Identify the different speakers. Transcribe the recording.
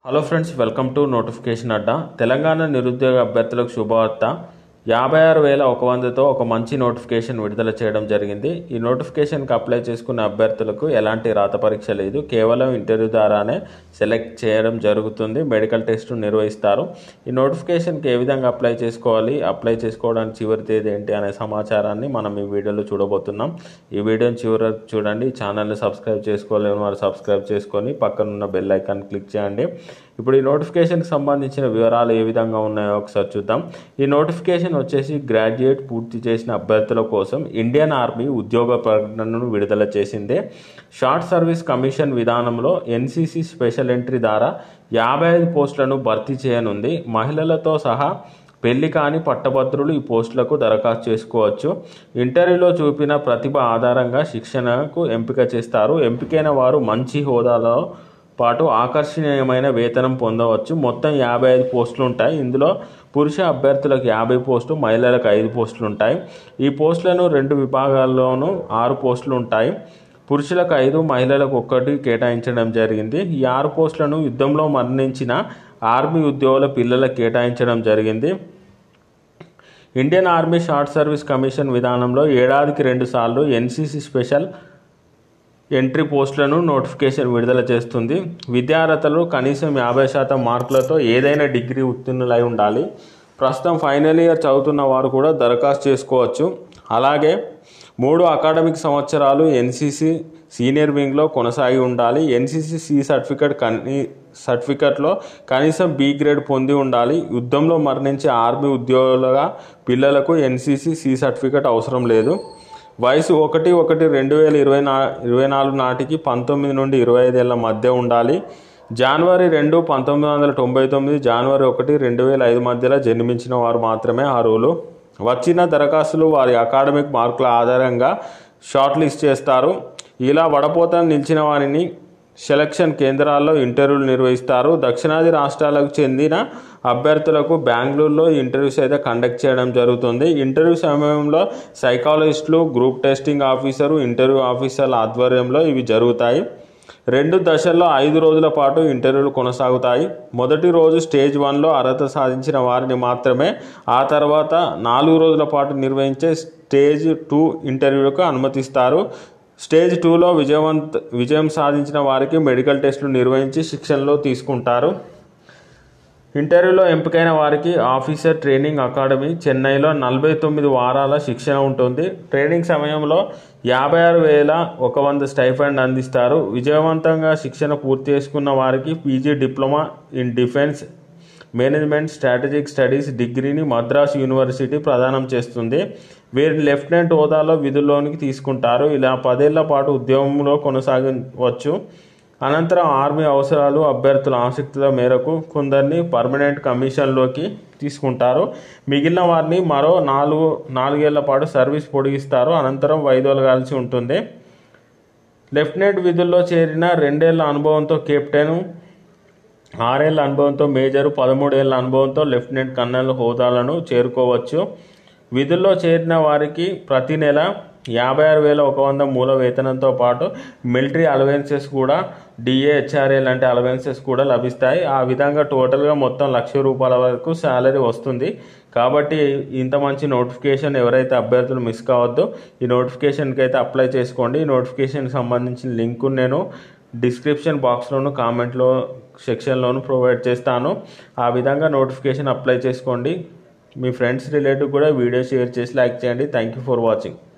Speaker 1: hello friends welcome to Notification Adda Telangana నిరుద్యోగ అభ్యర్థులకు శుభవార్త యాభై ఆరు వేల ఒక వందతో ఒక మంచి నోటిఫికేషన్ విడుదల చేయడం జరిగింది ఈ నోటిఫికేషన్కి అప్లై చేసుకున్న అభ్యర్థులకు ఎలాంటి రాత పరీక్ష లేదు కేవలం ఇంటర్వ్యూ ద్వారానే సెలెక్ట్ చేయడం జరుగుతుంది మెడికల్ టెస్ట్ నిర్వహిస్తారు ఈ నోటిఫికేషన్కి ఏ విధంగా అప్లై చేసుకోవాలి అప్లై చేసుకోవడానికి చివరి తేదీ ఏంటి అనే సమాచారాన్ని మనం ఈ వీడియోలో చూడబోతున్నాం ఈ వీడియోని చివరి చూడండి ఈ ఛానల్ని సబ్స్క్రైబ్ చేసుకోలేని వారు సబ్స్క్రైబ్ చేసుకొని పక్కనున్న బెల్ ఐకాన్ క్లిక్ చేయండి ఇప్పుడు ఈ నోటిఫికేషన్కి సంబంధించిన వివరాలు ఏ విధంగా ఉన్నాయో ఒకసారి చూద్దాం ఈ నోటిఫికేషన్ వచ్చేసి గ్రాడ్యుయేట్ పూర్తి చేసిన అభ్యర్థుల కోసం ఇండియన్ ఆర్మీ ఉద్యోగ ప్రకటనను విడుదల చేసింది షార్ట్ సర్వీస్ కమిషన్ విధానంలో ఎన్సీసీ స్పెషల్ ఎంట్రీ ద్వారా యాభై ఐదు పోస్టులను భర్తీ చేయనుంది మహిళలతో సహా పెళ్లి కాని పట్టభద్రులు ఈ పోస్టులకు దరఖాస్తు చేసుకోవచ్చు ఇంటర్వ్యూలో చూపిన ప్రతిభ ఆధారంగా శిక్షణకు ఎంపిక చేస్తారు ఎంపికైన వారు మంచి హోదాలో పాటు ఆకర్షణీయమైన వేతనం పొందవచ్చు మొత్తం యాభై ఐదు పోస్టులు ఉంటాయి ఇందులో పురుష అభ్యర్థులకు యాభై పోస్టులు మహిళలకు ఐదు పోస్టులు ఉంటాయి ఈ పోస్టులను రెండు విభాగాల్లోనూ ఆరు పోస్టులు ఉంటాయి పురుషులకు ఐదు మహిళలకు ఒక్కటి కేటాయించడం జరిగింది ఈ ఆరు పోస్టులను యుద్ధంలో మరణించిన ఆర్మీ ఉద్యోగుల పిల్లలకు కేటాయించడం జరిగింది Indian army short service commission విధానంలో ఏడాదికి రెండు సార్లు ఎన్సీసీ స్పెషల్ ఎంట్రీ పోస్టులను నోటిఫికేషన్ విడుదల చేస్తుంది విద్యార్హతలు కనీసం యాభై శాతం మార్కులతో ఏదైనా డిగ్రీ ఉత్తీర్ణులై ఉండాలి ప్రస్తుతం ఫైనల్ ఇయర్ చదువుతున్న వారు కూడా దరఖాస్తు చేసుకోవచ్చు అలాగే మూడు అకాడమిక్ సంవత్సరాలు ఎన్సీసీ సీనియర్ వింగ్లో కొనసాగి ఉండాలి ఎన్సీసీ సి సర్టిఫికేట్ కనీ సర్టిఫికెట్లో కనీసం బి గ్రేడ్ పొంది ఉండాలి యుద్ధంలో మరణించే ఆర్మీ ఉద్యోగులుగా పిల్లలకు ఎన్సీసీ సి సర్టిఫికేట్ అవసరం లేదు వయసు ఒకటి ఒకటి రెండు వేల ఇరవై నా ఇరవై నాలుగు నాటికి పంతొమ్మిది నుండి ఇరవై ఐదేళ్ల మధ్య ఉండాలి జనవరి రెండు పంతొమ్మిది వందల తొంభై తొమ్మిది జనవరి ఒకటి రెండు వేల ఐదు మధ్యలో జన్మించిన వారు మాత్రమే అర్హులు వచ్చిన దరఖాస్తులు వారి అకాడమిక్ మార్కుల ఆధారంగా షార్ట్ లిస్ట్ చేస్తారు ఇలా వడపోతను నిలిచిన వారిని సెలక్షన్ కేంద్రాల్లో ఇంటర్వ్యూలు నిర్వహిస్తారు దక్షిణాది రాష్ట్రాలకు చెందిన అభ్యర్థులకు బెంగళూరులో ఇంటర్వ్యూస్ అయితే కండక్ట్ చేయడం జరుగుతుంది ఇంటర్వ్యూ సమయంలో సైకాలజిస్టులు గ్రూప్ టెస్టింగ్ ఆఫీసరు ఇంటర్వ్యూ ఆఫీసర్ల ఆధ్వర్యంలో ఇవి జరుగుతాయి రెండు దశల్లో ఐదు రోజుల పాటు ఇంటర్వ్యూలు కొనసాగుతాయి మొదటి రోజు స్టేజ్ వన్లో అర్హత సాధించిన వారిని మాత్రమే ఆ తర్వాత నాలుగు రోజుల పాటు నిర్వహించే స్టేజ్ టూ ఇంటర్వ్యూలకు అనుమతిస్తారు స్టేజ్ టూలో విజయవంత విజయం సాధించిన వారికి మెడికల్ టెస్టులు నిర్వహించి శిక్షణలో తీసుకుంటారు ఇంటర్వ్యూలో ఎంపికైన వారికి ఆఫీసర్ ట్రైనింగ్ అకాడమీ చెన్నైలో నలభై తొమ్మిది వారాల శిక్షణ ఉంటుంది ట్రైనింగ్ సమయంలో యాభై ఆరు వేల ఒక వంద స్టైఫండ్ అందిస్తారు విజయవంతంగా శిక్షణ పూర్తి చేసుకున్న వారికి PG diploma in defence management strategic studies డిగ్రీని మద్రాస్ యూనివర్సిటీ ప్రదానం చేస్తుంది వీరిని లెఫ్టినెంట్ హోదాలో విధుల్లోనికి తీసుకుంటారు ఇలా పదేళ్ల పాటు ఉద్యోగంలో కొనసాగవచ్చు అనంతరం ఆర్మీ అవసరాలు అభ్యర్థుల ఆసక్తుల మేరకు కొందరిని పర్మనెంట్ కమిషన్లోకి తీసుకుంటారు మిగిలిన వారిని మరో నాలుగు నాలుగేళ్ల పాటు సర్వీస్ పొడిగిస్తారు అనంతరం వైదొలగాల్సి ఉంటుంది లెఫ్టినెంట్ విధుల్లో చేరిన రెండేళ్ల అనుభవంతో కెప్టెన్ ఆరేళ్ల అనుభవంతో మేజరు పదమూడేళ్ల అనుభవంతో లెఫ్టినెంట్ కర్నల్ హోదాలను చేరుకోవచ్చు విధుల్లో చేరిన వారికి ప్రతి నెల యాభై ఆరు వేల ఒక వంద మూల వేతనంతో పాటు మిలిటరీ అలవెన్సెస్ కూడా డిఏహెచ్ఆర్ఏ లాంటి అలవెన్సెస్ కూడా లభిస్తాయి ఆ విధంగా టోటల్గా మొత్తం లక్ష రూపాయల వరకు శాలరీ వస్తుంది కాబట్టి ఇంత మంచి నోటిఫికేషన్ ఎవరైతే అభ్యర్థులు మిస్ కావద్దు ఈ నోటిఫికేషన్కి అయితే అప్లై చేసుకోండి ఈ నోటిఫికేషన్కి సంబంధించిన లింక్ నేను డిస్క్రిప్షన్ బాక్స్లోను కామెంట్లో సెక్షన్లోను ప్రొవైడ్ చేస్తాను ఆ విధంగా నోటిఫికేషన్ అప్లై చేసుకోండి మీ ఫ్రెండ్స్ రిలేటివ్ కూడా వీడియో షేర్ చేసి లైక్ చేయండి థ్యాంక్ యూ ఫర్ వాచింగ్